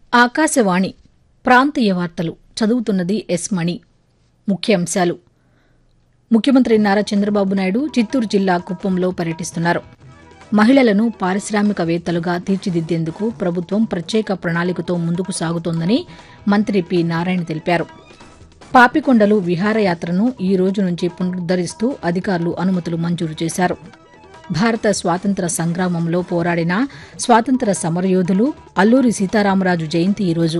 ఆకాశవాణి ప్రాంతీయ వార్తలు చదువుతున్నది ఎస్ మణి ముఖ్యాంశాలు ముఖ్యమంత్రి నారా చంద్రబాబు నాయుడు చిత్తూరు జిల్లా కుప్పంలో పర్యటిస్తున్నారు మహిళలను పారిశ్రామికవేత్తలుగా తీర్చిదిద్దేందుకు ప్రభుత్వం ప్రత్యేక ప్రణాళికతో ముందుకు సాగుతోందని మంత్రి పి నారాయణ తెలిపారు పాపికొండలు విహారయాత్రను ఈ రోజు నుంచి పునరుద్దరిస్తూ అధికారులు అనుమతులు మంజూరు చేశారు భారత స్వాతంత్ర సంగ్రామంలో పోరాడిన స్వాతంత్ర సమరయోధులు అల్లూరి సీతారామరాజు జయంతి ఈరోజు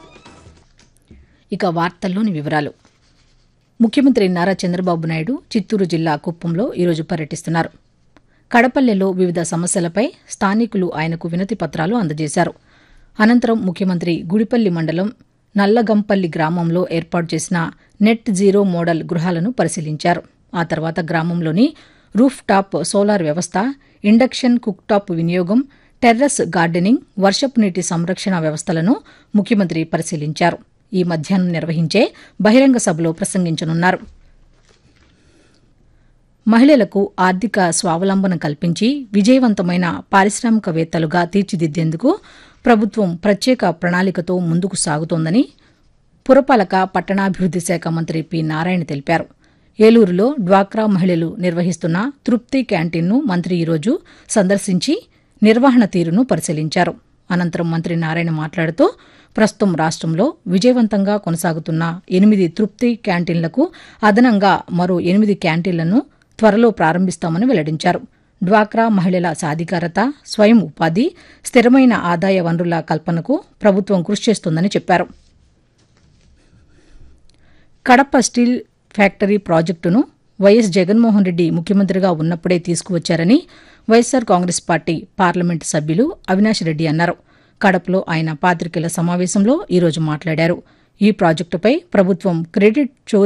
ఇక వార్తల్లోని వివరాలు ముఖ్యమంత్రి నారా చంద్రబాబు నాయుడు చిత్తూరు జిల్లా కుప్పంలో ఈరోజు పర్యటిస్తున్నారు కడపల్లెలో వివిధ సమస్యలపై స్థానికులు ఆయనకు వినతి పత్రాలు అందజేశారు అనంతరం ముఖ్యమంత్రి గుడిపల్లి మండలం నల్లగంపల్లి గ్రామంలో ఏర్పాటు చేసిన నెట్ జీరో మోడల్ గృహాలను పరిశీలించారు ఆ తర్వాత గ్రామంలోని రూఫ్ టాప్ సోలార్ వ్యవస్థ ఇండక్షన్ కుక్ టాప్ వినియోగం టెర్రస్ గార్డెనింగ్ వర్షపు నీటి సంరక్షణ వ్యవస్థలను ముఖ్యమంత్రి పరిశీలించారు ఈ మధ్యాహ్నం నిర్వహించే బహిరంగ సభలో ప్రసంగించనున్నారు మహిళలకు ఆర్థిక స్వావలంబన కల్పించి విజయవంతమైన పారిశ్రామికవేత్తలుగా తీర్చిదిద్దేందుకు ప్రభుత్వం ప్రత్యేక ప్రణాళికతో ముందుకు సాగుతోందని పురపాలక పట్టణాభివృద్ది శాఖ మంత్రి పి నారాయణ తెలిపారు ఏలూరులో డ్వాక్రా మహిళలు నిర్వహిస్తున్న తృప్తి క్యాంటీన్ను మంత్రి ఈరోజు సందర్శించి నిర్వహణ తీరును పరిశీలించారు అనంతరం మంత్రి నారాయణ మాట్లాడుతూ ప్రస్తుతం రాష్ట్రంలో విజయవంతంగా కొనసాగుతున్న ఎనిమిది తృప్తి క్యాంటీన్లకు అదనంగా మరో ఎనిమిది క్యాంటీన్లను త్వరలో ప్రారంభిస్తామని వెల్లడించారు డ్వాక్రా మహిళల సాధికారత స్వయం ఉపాధి స్థిరమైన ఆదాయ వనరుల కల్పనకు ప్రభుత్వం కృషి చేస్తోందని చెప్పారు కడప స్టీల్ ఫ్యాక్టరీ ప్రాజెక్టును వైఎస్ జగన్మోహన్ రెడ్డి ముఖ్యమంత్రిగా ఉన్నప్పుడే తీసుకువచ్చారని వైఎస్సార్ కాంగ్రెస్ పార్టీ పార్లమెంటు సభ్యులు అవినాష్ రెడ్డి అన్నారు కడపలో ఆయన పాతికేయుల సమావేశంలో ఈరోజు మాట్లాడారు ఈ ప్రాజెక్టుపై ప్రభుత్వం క్రెడిట్ చోరీ